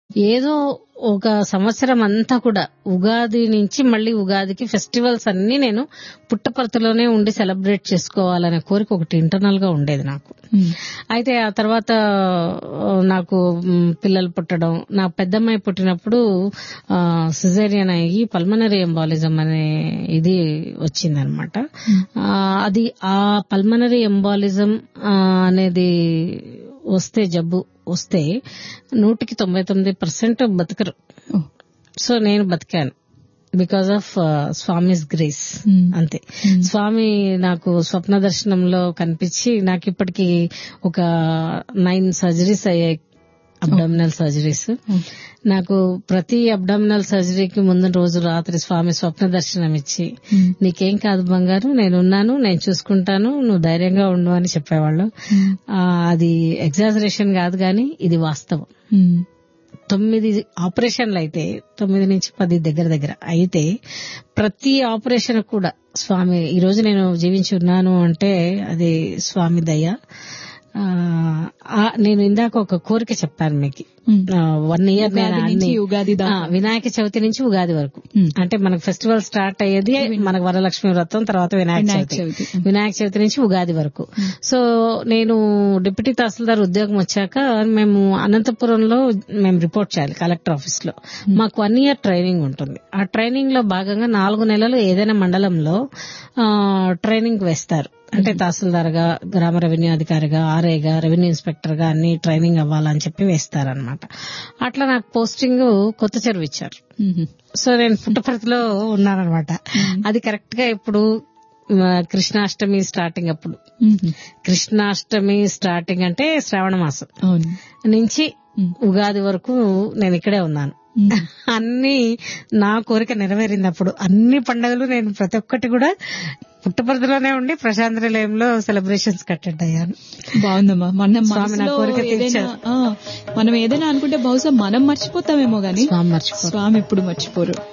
ఏదో ఒక సంవత్సరం అంతా కూడా ఉగాది నుంచి మళ్ళీ ఉగాదికి ఫెస్టివల్స్ అన్ని నేను పుట్టపర్తిలోనే ఉండి సెలబ్రేట్ చేసుకోవాలనే కోరిక ఒకటి ఇంటర్నల్ గా ఉండేది నాకు అయితే ఆ తర్వాత ఆ, నాకు మ్, పిల్లలు పుట్టడం నా పెద్దమ్మాయి పుట్టినప్పుడు సిజేరియన్ అయ్యి పల్మనరీ ఎంబాలిజం అనే ఇది వచ్చిందనమాట అది ఆ పల్మనరీ ఎంబాలిజం అనేది వస్తే జబ్బు వస్తే నూటికి తొంభై తొమ్మిది పర్సెంట్ బతకరు సో నేను బతికాను బికాస్ ఆఫ్ స్వామిస్ గ్రేస్ అంతే స్వామి నాకు స్వప్న దర్శనంలో కనిపించి నాకు ఇప్పటికి ఒక నైన్ సర్జరీస్ అయ్యాయి అబ్డామినల్ సర్జరీస్ నాకు ప్రతి అబ్డామినల్ సర్జరీకి ముందు రోజు రాత్రి స్వామి స్వప్న దర్శనం ఇచ్చి నీకేం కాదు బంగారు నేనున్నాను నేను చూసుకుంటాను నువ్వు ధైర్యంగా ఉండు అని చెప్పేవాళ్ళు ఆ, అది ఎగ్జాజరేషన్ కాదు కానీ ఇది వాస్తవం తొమ్మిది ఆపరేషన్లు అయితే తొమ్మిది నుంచి పది దగ్గర దగ్గర అయితే ప్రతి ఆపరేషన్ కూడా స్వామి ఈ రోజు నేను జీవించి ఉన్నాను అంటే అది స్వామి దయ ఆ, ఆ, నేను ఇందాక ఒక కోరిక చెప్పాను మీకు వన్ ఇయర్ నేను ఉగాది నుంచి అన్ని- ఉగాది దాకా. ఆ, వినాయక చవితి నుంచి ఉగాది వరకు Hmm. అంటే మనకు ఫెస్టివల్ స్టార్ట్ అయ్యేది మనకు వరలక్ష్మి వ్రతం తర్వాత వినాయక వినాయక చవితి చవితి. వినాయక చవితి నుంచి ఉగాది వరకు సో నేను డిప్యూటీ తహసీల్దార్ ఉద్యోగం వచ్చాక మేము అనంతపురంలో మేము రిపోర్ట్ చేయాలి కలెక్టర్ ఆఫీస్ లో మాకు వన్ ఇయర్ ట్రైనింగ్ ఉంటుంది ఆ ట్రైనింగ్ లో భాగంగా నాలుగు నెలలు ఏదైనా మండలంలో ఆ, ట్రైనింగ్ వేస్తారు అంటే తహసీల్దార్ గా గ్రామ రెవెన్యూ అధికారిగా ఆర్ఏగా రెవెన్యూ ఇన్స్పెక్టర్ గా అన్ని ట్రైనింగ్ అవ్వాలని చెప్పి వేస్తారనమాట అట్లా నాకు పోస్టింగ్ కొత్త చెరువు ఇచ్చారు సో నేను పుట్టపర్తిలో ఉన్నానన్నమాట అది కరెక్ట్ గా ఇప్పుడు మ, కృష్ణాష్టమి స్టార్టింగ్ అప్పుడు కృష్ణాష్టమి స్టార్టింగ్ అంటే శ్రావణ మాసం అవును నుంచి ఉగాది వరకు నేను ఇక్కడే ఉన్నాను అన్ని నా కోరిక నెరవేరింది అప్పుడు అన్ని పండుగలు నేను ప్రతి ఒక్కటి కూడా పుట్టపర్తిలోనే ఉండి ప్రశాంత్ నిలయంలో సెలబ్రేషన్స్ కట్టెడ్ అయ్యాను బాగుందమ్మా మన స్వామి నా మనసులో కోరిక ఏదైనా తీర్చారు. ఆ, మనం ఏదైనా అనుకుంటే బహుశా మనం మర్చిపోతామేమో గాని స్వామి మర్చిపో స్వామి ఎప్పుడు మర్చిపోరు